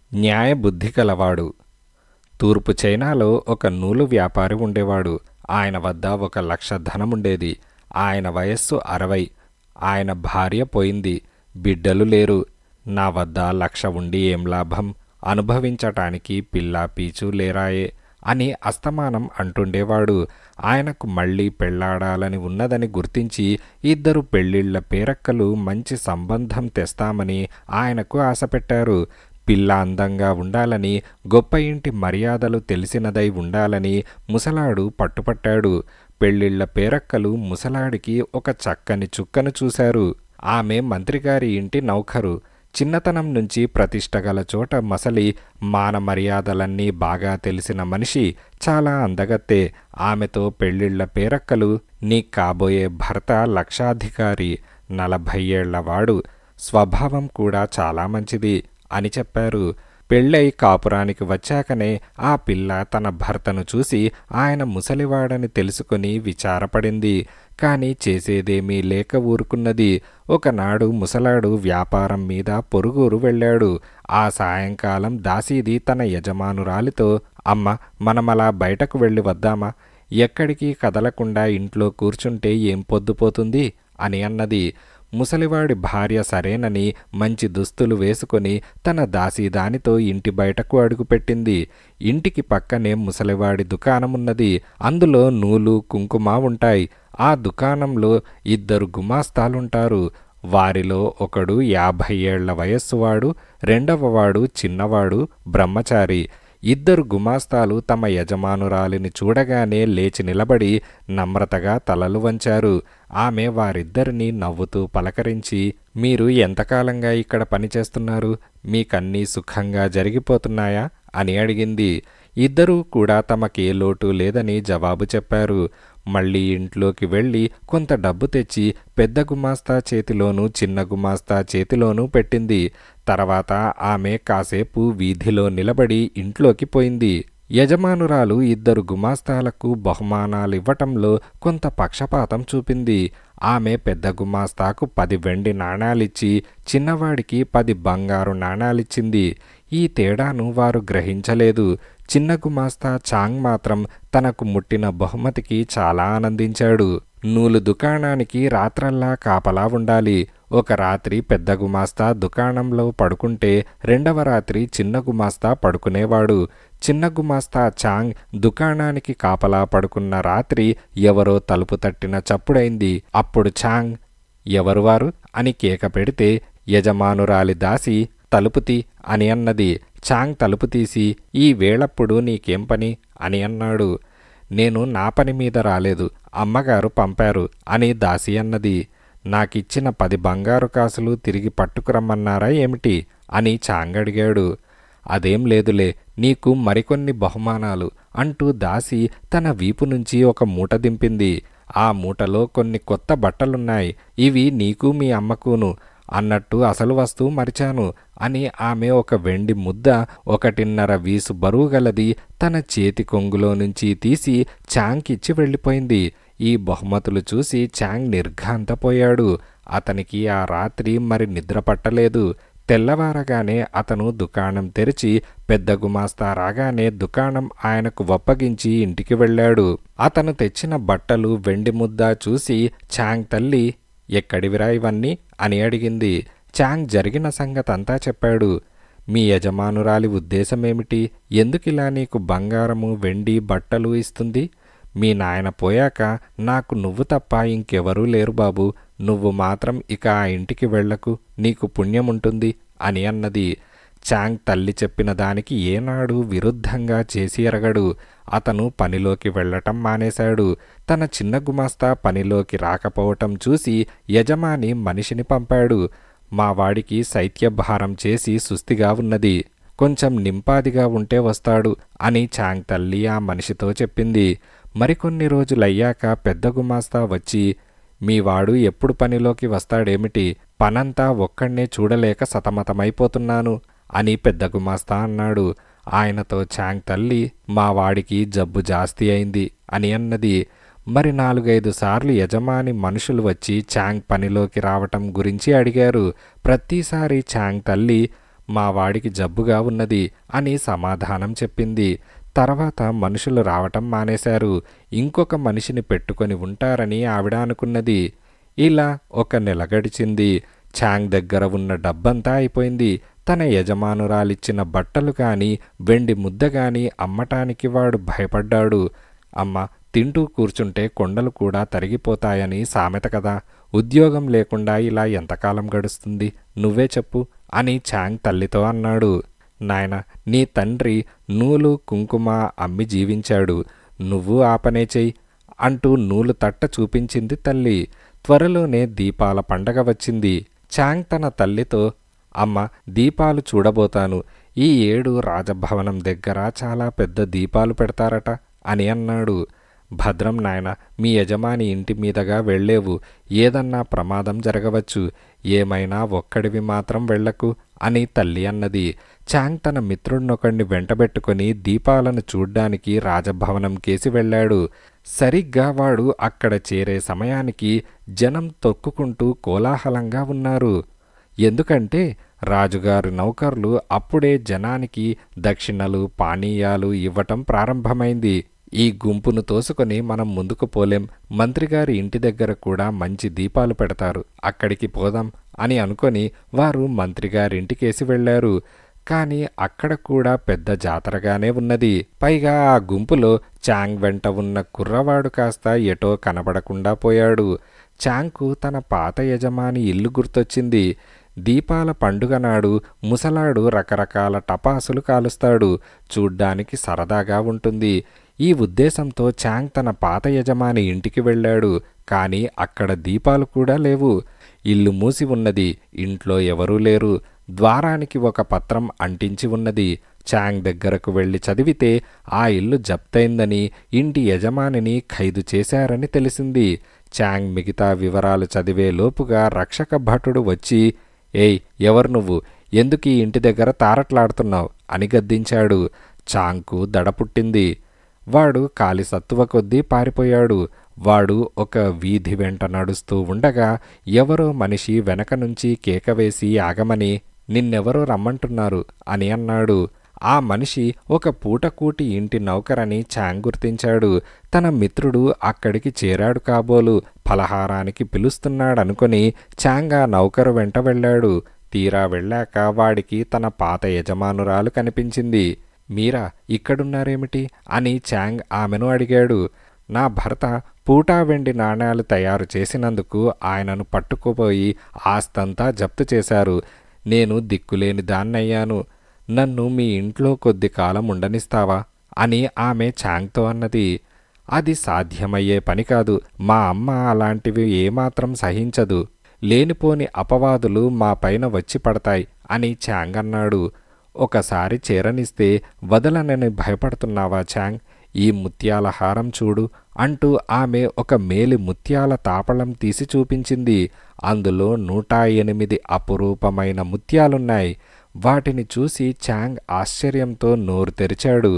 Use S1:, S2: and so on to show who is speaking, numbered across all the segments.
S1: న్యాయబుద్ధి కలవాడు తూర్పు చైనాలో ఒక నూలు వ్యాపారి ఉండేవాడు ఆయన వద్ద ఒక లక్ష ధనముండేది ఆయన వయస్సు అరవై ఆయన భార్య పోయింది బిడ్డలు లేరు నా వద్ద లక్ష ఉండి ఏం లాభం అనుభవించటానికి పిల్ల పీచు లేరాయే అని అస్తమానం అంటుండేవాడు ఆయనకు మళ్ళీ పెళ్లాడాలని ఉన్నదని గుర్తించి ఇద్దరు పెళ్ళిళ్ళ పేరక్కలు మంచి సంబంధం తెస్తామని ఆయనకు ఆశపెట్టారు పిల్ల అందంగా ఉండాలని గొప్ప ఇంటి మర్యాదలు తెలిసినదై ఉండాలని ముసలాడు పట్టుపట్టాడు పెళ్ళిళ్ళ పేరక్కలు ముసలాడికి ఒక చక్కని చుక్కను చూశారు ఆమె మంత్రిగారి ఇంటి నౌకరు చిన్నతనం నుంచి ప్రతిష్ట గల చోట మసలి మాన మర్యాదలన్నీ బాగా తెలిసిన మనిషి చాలా అందగత్తే ఆమెతో పెళ్ళిళ్ళ పేరక్కలు నీ కాబోయే భర్త లక్షాధికారి నలభై ఏళ్లవాడు స్వభావం కూడా చాలా మంచిది అని చెప్పారు పెళ్ళై కాపురానికి వచ్చాకనే ఆ పిల్ల తన భర్తను చూసి ఆయన ముసలివాడని తెలుసుకుని విచారపడింది కాని చేసేదేమీ లేక ఊరుకున్నది ఒకనాడు ముసలాడు వ్యాపారం మీద పొరుగురు వెళ్ళాడు ఆ సాయంకాలం దాసీది తన యజమానురాలితో అమ్మ మనమలా బయటకు వెళ్ళి వద్దామా ఎక్కడికి కదలకుండా ఇంట్లో కూర్చుంటే ఏం పొద్దుపోతుంది అని అన్నది ముసలివాడి భార్య సరేనని మంచి దుస్తులు వేసుకొని తన దాసీదానితో ఇంటి బయటకు అడుగుపెట్టింది ఇంటికి పక్కనే ముసలివాడి దుకాణమున్నది అందులో నూలు కుంకుమ ఉంటాయి ఆ దుకాణంలో ఇద్దరు గుమాస్తాలుంటారు వారిలో ఒకడు యాభై ఏళ్ల వయస్సువాడు రెండవవాడు చిన్నవాడు బ్రహ్మచారి ఇద్దరు గుమాస్తాలు తమ యజమానురాలిని చూడగానే లేచి నిలబడి నమ్రతగా తలలు వంచారు ఆమె వారిద్దరినీ నవ్వుతూ పలకరించి మీరు ఎంతకాలంగా ఇక్కడ పనిచేస్తున్నారు మీకన్నీ సుఖంగా జరిగిపోతున్నాయా అని అడిగింది ఇద్దరూ కూడా తమకే లోటు లేదని జవాబు చెప్పారు మళ్ళీ ఇంట్లోకి వెళ్ళి కొంత డబ్బు తెచ్చి పెద్ద గుమాస్తా చేతిలోనూ చిన్న గుమాస్తా చేతిలోనూ పెట్టింది తర్వాత ఆమె కాసేపు వీధిలో నిలబడి ఇంట్లోకి పోయింది యజమానురాలు ఇద్దరు గుమాస్తాలకు బహుమానాలివ్వటంలో కొంత పక్షపాతం చూపింది ఆమె పెద్ద గుమాస్తాకు పది వెండి నాణాలిచ్చి చిన్నవాడికి పది బంగారు నాణాలిచ్చింది ఈ తేడాను వారు గ్రహించలేదు చిన్న గుమాస్తా చాంగ్ మాత్రం తనకు ముట్టిన బహుమతికి చాలా ఆనందించాడు నూలు దుకాణానికి రాత్రల్లా కాపలా ఉండాలి ఒక రాత్రి పెద్ద గుమాస్తా దుకాణంలో పడుకుంటే రెండవ రాత్రి చిన్న గుమాస్తా పడుకునేవాడు చిన్న గుమాస్తా చాంగ్ దుకాణానికి కాపలా పడుకున్న రాత్రి ఎవరో తలుపు తట్టిన చప్పుడైంది అప్పుడు చాంగ్ ఎవరు వారు అని కేక పెడితే యజమానురాలి దాసి తలుపుతి అని అన్నది చాంగ్ తలుపు తీసి ఈ వేళప్పుడు నీకేం పని అని అన్నాడు నేను నా పని మీద రాలేదు అమ్మగారు పంపారు అని దాసి అన్నది నాకిచ్చిన పది బంగారు కాసులు తిరిగి పట్టుకురమ్మన్నారా ఏమిటి అని చాంగ్ అడిగాడు అదేం లేదులే నీకు మరికొన్ని బహుమానాలు అంటూ దాసి తన వీపు నుంచి ఒక మూట దింపింది ఆ మూటలో కొన్ని కొత్త బట్టలున్నాయి ఇవి నీకు మీ అమ్మకును అన్నట్టు అసలు వస్తువు మరిచాను అని ఆమె ఒక వెండి ముద్ద ఒకటిన్నర వీసు బరువు గలది తన చేతి కొంగులో నుంచి తీసి చాంగ్కిచ్చి వెళ్ళిపోయింది ఈ బహుమతులు చూసి చాంగ్ నిర్ఘాంతపోయాడు అతనికి ఆ రాత్రి మరి నిద్ర పట్టలేదు తెల్లవారగానే అతను దుకాణం తెరిచి పెద్ద గుమాస్తా రాగానే దుకాణం ఆయనకు వప్పగించి ఇంటికి వెళ్ళాడు అతను తెచ్చిన బట్టలు వెండి ముద్ద చూసి చాంగ్ తల్లి ఎక్కడివిరా ఇవన్నీ అని అడిగింది చాంగ్ జరిగిన సంగతంతా చెప్పాడు మీ యజమానురాలి ఉద్దేశమేమిటి ఎందుకిలా నీకు బంగారము వెండి బట్టలు ఇస్తుంది మీ నాయన పోయాక నాకు నువ్వు తప్ప ఇంకెవరూ లేరు బాబు నువ్వు మాత్రం ఇక ఆ ఇంటికి వెళ్లకు నీకు పుణ్యముంటుంది అని అన్నది చాంగ్ తల్లి చెప్పిన దానికి ఏనాడు విరుద్ధంగా చేసి ఎరగడు అతను పనిలోకి వెళ్ళటం మానేశాడు తన చిన్న గుమాస్తా పనిలోకి రాకపోవటం చూసి యజమాని మనిషిని పంపాడు మా వాడికి శైత్యభారం చేసి సుస్థిగా ఉన్నది కొంచెం నింపాదిగా ఉంటే వస్తాడు అని చాంగ్ తల్లి ఆ మనిషితో చెప్పింది మరికొన్ని రోజులయ్యాక పెద్ద గుమాస్తా వచ్చి మీ వాడు ఎప్పుడు పనిలోకి వస్తాడేమిటి పనంతా ఒక్కడ్నే చూడలేక సతమతమైపోతున్నాను అని పెద్ద గుమాస్తా అన్నాడు ఆయనతో చాంగ్ తల్లి మా వాడికి జబ్బు జాస్తి అయింది అని అన్నది మరి నాలుగైదు సార్లు యజమాని మనుషులు వచ్చి చాంగ్ పనిలోకి రావటం గురించి అడిగారు ప్రతిసారి చాంగ్ తల్లి మా వాడికి జబ్బుగా ఉన్నది అని సమాధానం చెప్పింది తర్వాత మనుషులు రావటం మానేశారు ఇంకొక మనిషిని పెట్టుకొని ఉంటారని ఆవిడ అనుకున్నది ఇలా ఒక నెల గడిచింది ఛాంగ్ దగ్గర ఉన్న డబ్బంతా అయిపోయింది తన యజమానురాలిచ్చిన బట్టలు కాని వెండి ముద్ద గాని అమ్మటానికి వాడు భయపడ్డాడు అమ్మ తింటూ కూర్చుంటే కొండలు కూడా తరిగిపోతాయని సామెత కదా ఉద్యోగం లేకుండా ఇలా ఎంతకాలం గడుస్తుంది నువ్వే చెప్పు అని ఛాంగ్ తల్లితో అన్నాడు నాయన నీ తండ్రి నూలు కుంకుమ అమ్మి జీవించాడు నువ్వు ఆ పనే చెయ్యి అంటూ నూలు తట్ట చూపించింది తల్లి త్వరలోనే దీపాల పండగ వచ్చింది ఛాంగ్ తన తల్లితో అమ్మ దీపాలు చూడబోతాను ఈ ఏడు రాజభవనం దగ్గర చాలా పెద్ద దీపాలు పెడతారట అని అన్నాడు భద్రం నాయన మీ యజమాని ఇంటి మీదగా వెళ్ళేవు ఏదన్నా ప్రమాదం జరగవచ్చు ఏమైనా ఒక్కడివి మాత్రం వెళ్ళకు అని తల్లి అన్నది చాంగ్ తన మిత్రుడినొకడిని వెంటబెట్టుకుని దీపాలను చూడ్డానికి రాజభవనం కేసి వెళ్ళాడు సరిగ్గా వాడు అక్కడ చేరే సమయానికి జనం తొక్కుకుంటూ కోలాహలంగా ఉన్నారు ఎందుకంటే రాజుగారి నౌకర్లు అప్పుడే జనానికి దక్షిణలు పానీయాలు ఇవ్వటం ప్రారంభమైంది ఈ గుంపును తోసుకొని మనం ముందుకు పోలేం మంత్రిగారి ఇంటి దగ్గర కూడా మంచి దీపాలు పెడతారు అక్కడికి పోదాం అని అనుకొని వారు మంత్రిగారింటికేసి వెళ్లారు కానీ అక్కడ కూడా పెద్ద జాతరగానే ఉన్నది పైగా ఆ గుంపులో చాంగ్ వెంట ఉన్న కుర్రవాడు కాస్త ఎటో కనబడకుండా పోయాడు చాంగ్కు తన పాత యజమాని ఇల్లు గుర్తొచ్చింది దీపాల పండుగ నాడు ముసలాడు రకరకాల టపాసులు కాలుస్తాడు చూడ్డానికి సరదాగా ఉంటుంది ఈ ఉద్దేశంతో చాంగ్ తన పాత యజమాని ఇంటికి వెళ్ళాడు కానీ అక్కడ దీపాలు కూడా లేవు ఇల్లు మూసి ఉన్నది ఇంట్లో ఎవరూ లేరు ద్వారానికి ఒక పత్రం అంటించి ఉన్నది చాంగ్ దగ్గరకు వెళ్ళి చదివితే ఆ ఇల్లు జప్తైందని ఇంటి యజమానిని ఖైదు చేశారని తెలిసింది చాంగ్ మిగతా వివరాలు చదివే లోపుగా రక్షక భటుడు వచ్చి ఏయ్ ఎవరు నువ్వు ఎందుకు ఈ ఇంటి దగ్గర తారట్లాడుతున్నావు అని గద్దించాడు చాంగ్కు దడ పుట్టింది వాడు కాలి సత్తువ కొద్దీ పారిపోయాడు వాడు ఒక వీధి వెంట నడుస్తూ ఉండగా ఎవరో మనిషి వెనక నుంచి కేక వేసి ఆగమని నిన్నెవరో రమ్మంటున్నారు అని అన్నాడు ఆ మనిషి ఒక పూటకూటి ఇంటి నౌకరని చాంగ్ గుర్తించాడు తన మిత్రుడు అక్కడికి చేరాడు కాబోలు ఫలహారానికి పిలుస్తున్నాడనుకొని చాంగ్ ఆ నౌకరు వెంట వెళ్ళాడు తీరా వెళ్ళాక వాడికి తన పాత యజమానురాలు కనిపించింది మీరా ఇక్కడున్నారేమిటి అని చాంగ్ ఆమెను అడిగాడు నా భర్త పూటా వెండి నాణేలు తయారు చేసినందుకు ఆయనను పట్టుకుపోయి ఆస్తంతా జప్తు చేశారు నేను దిక్కులేని దాన్నయ్యాను నన్ను మీ ఇంట్లో కొద్ది కాలం ఉండనిస్తావా అని ఆమె చాంగ్తో అన్నది అది సాధ్యమయ్యే పని కాదు మా అమ్మ అలాంటివి ఏమాత్రం సహించదు లేనిపోని అపవాదులు మా పైన వచ్చి పడతాయి అని చాంగ్ అన్నాడు ఒకసారి చేరనిస్తే వదలనని భయపడుతున్నావా చాంగ్ ఈ ముత్యాల హారం చూడు అంటూ ఆమె ఒక మేలి ముత్యాల తాపళం తీసి చూపించింది అందులో నూట ఎనిమిది అపురూపమైన ముత్యాలున్నాయి వాటిని చూసి చాంగ్ ఆశ్చర్యంతో నోరు తెరిచాడు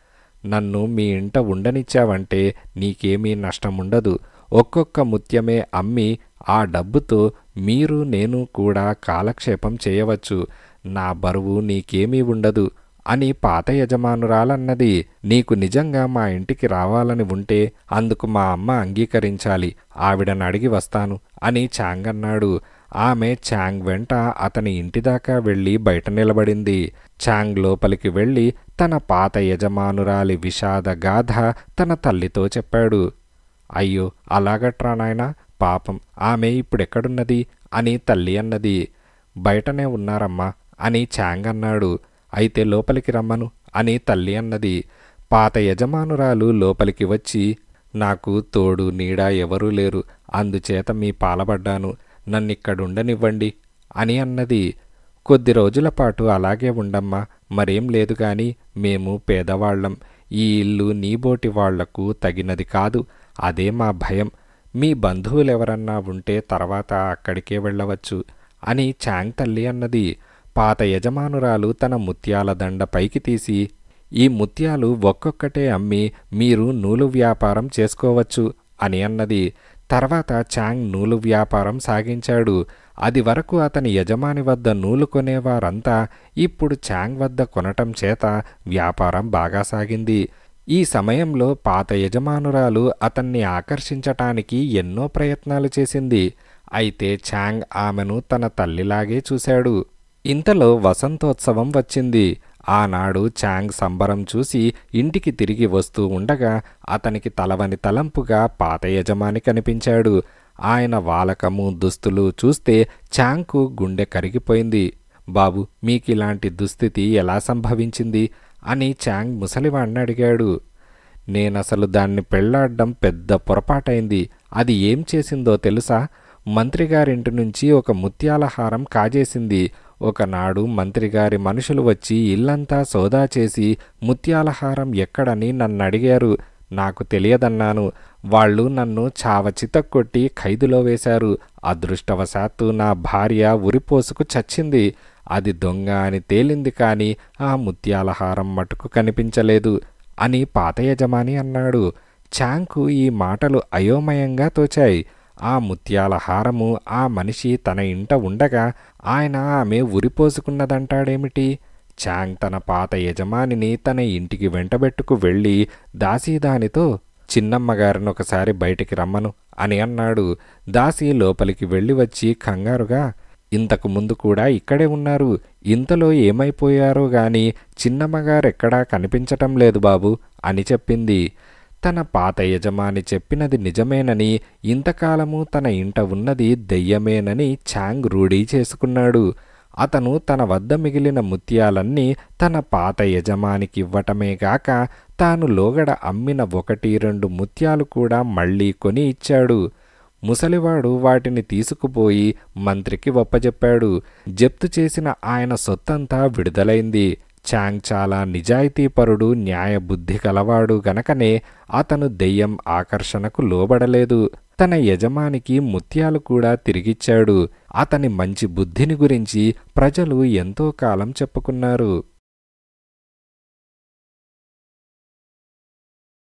S1: నన్ను మీ ఇంట ఉండనిచ్చావంటే నీకేమీ నష్టముండదు ఒక్కొక్క ముత్యమే అమ్మి ఆ డబ్బుతో మీరు నేను కూడా కాలక్షేపం చేయవచ్చు నా బరువు నీకేమీ ఉండదు అని పాత యజమానురాలన్నది నీకు నిజంగా మా ఇంటికి రావాలని ఉంటే అందుకు మా అమ్మ అంగీకరించాలి ఆవిడని అడిగి వస్తాను అని చాంగ్ అన్నాడు ఆమె చాంగ్ వెంట అతని ఇంటిదాకా వెళ్ళి బయట నిలబడింది చాంగ్ లోపలికి వెళ్ళి తన పాత యజమానురాలి విషాద గాథ తన తల్లితో చెప్పాడు అయ్యో అలాగట్రా నాయనా పాపం ఆమె ఇప్పుడెక్కడున్నది అని తల్లి అన్నది బయటనే ఉన్నారమ్మా అని చాంగ్ అన్నాడు అయితే లోపలికి రమ్మను అని తల్లి అన్నది పాత యజమానురాలు లోపలికి వచ్చి నాకు తోడు నీడ ఎవరూ లేరు అందుచేత మీ పాలబడ్డాను నన్నిక్కడుండనివ్వండి అని అన్నది కొద్ది రోజుల పాటు అలాగే ఉండమ్మా మరేం లేదు గాని మేము పేదవాళ్ళం ఈ ఇల్లు నీబోటి వాళ్లకు తగినది కాదు అదే మా భయం మీ బంధువులెవరన్నా ఉంటే తర్వాత అక్కడికే వెళ్ళవచ్చు అని చాంగ్ తల్లి అన్నది పాత యజమానురాలు తన ముత్యాల దండ పైకి తీసి ఈ ముత్యాలు ఒక్కొక్కటే అమ్మి మీరు నూలు వ్యాపారం చేసుకోవచ్చు అని అన్నది తర్వాత చాంగ్ నూలు వ్యాపారం సాగించాడు అది వరకు అతని యజమాని వద్ద నూలు కొనేవారంతా ఇప్పుడు చాంగ్ వద్ద కొనటం చేత వ్యాపారం బాగా సాగింది ఈ సమయంలో పాత యజమానురాలు అతన్ని ఆకర్షించటానికి ఎన్నో ప్రయత్నాలు చేసింది అయితే చాంగ్ ఆమెను తన తల్లిలాగే చూశాడు ఇంతలో వసంతోత్సవం వచ్చింది ఆనాడు చాంగ్ సంబరం చూసి ఇంటికి తిరిగి వస్తూ ఉండగా అతనికి తలవని తలంపుగా పాత యజమాని కనిపించాడు ఆయన వాలకము దుస్తులు చూస్తే చాంగ్కు గుండె కరిగిపోయింది బాబు మీకిలాంటి దుస్థితి ఎలా సంభవించింది అని చాంగ్ ముసలివాణ్ణి అడిగాడు నేనసలు దాన్ని పెళ్లాడ్డం పెద్ద పొరపాటైంది అది ఏం చేసిందో తెలుసా మంత్రిగారింటి నుంచి ఒక ముత్యాల హారం కాజేసింది ఒకనాడు మంత్రిగారి మనుషులు వచ్చి ఇల్లంతా సోదా చేసి ముత్యాల హారం ఎక్కడని నన్ను అడిగారు నాకు తెలియదన్నాను వాళ్ళు నన్ను చావచిత కొట్టి ఖైదులో వేశారు అదృష్టవశాత్తు నా భార్య ఉరిపోసుకు చచ్చింది అది దొంగ అని తేలింది కానీ ఆ ముత్యాల హారం మటుకు కనిపించలేదు అని పాత యజమాని అన్నాడు చాంకు ఈ మాటలు అయోమయంగా తోచాయి ఆ ముత్యాల హారము ఆ మనిషి తన ఇంట ఉండగా ఆయన ఆమె ఉరిపోసుకున్నదంటాడేమిటి చాంగ్ తన పాత యజమానిని తన ఇంటికి వెంటబెట్టుకు వెళ్ళి దాసీదానితో చిన్నమ్మగారిని ఒకసారి బయటికి రమ్మను అని అన్నాడు దాసి లోపలికి వెళ్ళి వచ్చి కంగారుగా ఇంతకు ముందు కూడా ఇక్కడే ఉన్నారు ఇంతలో ఏమైపోయారో గాని చిన్నమ్మగారెక్కడా కనిపించటం లేదు బాబు అని చెప్పింది తన పాత యజమాని చెప్పినది నిజమేనని ఇంతకాలము తన ఇంట ఉన్నది దెయ్యమేనని చాంగ్ రూఢీ చేసుకున్నాడు అతను తన వద్ద మిగిలిన ముత్యాలన్నీ తన పాత యజమానికివ్వటమే గాక తాను లోగడ అమ్మిన ఒకటి రెండు ముత్యాలు కూడా మళ్ళీ కొని ఇచ్చాడు ముసలివాడు వాటిని తీసుకుపోయి మంత్రికి ఒప్పజెప్పాడు జప్తు చేసిన ఆయన సొత్తంతా విడుదలైంది చాంగ్ చాలా నిజాయితీపరుడు న్యాయబుద్ధి కలవాడు గనకనే అతను దెయ్యం ఆకర్షణకు లోబడలేదు తన యజమానికి ముత్యాలు కూడా తిరిగిచ్చాడు అతని మంచి బుద్ధిని గురించి ప్రజలు ఎంతో కాలం చెప్పుకున్నారు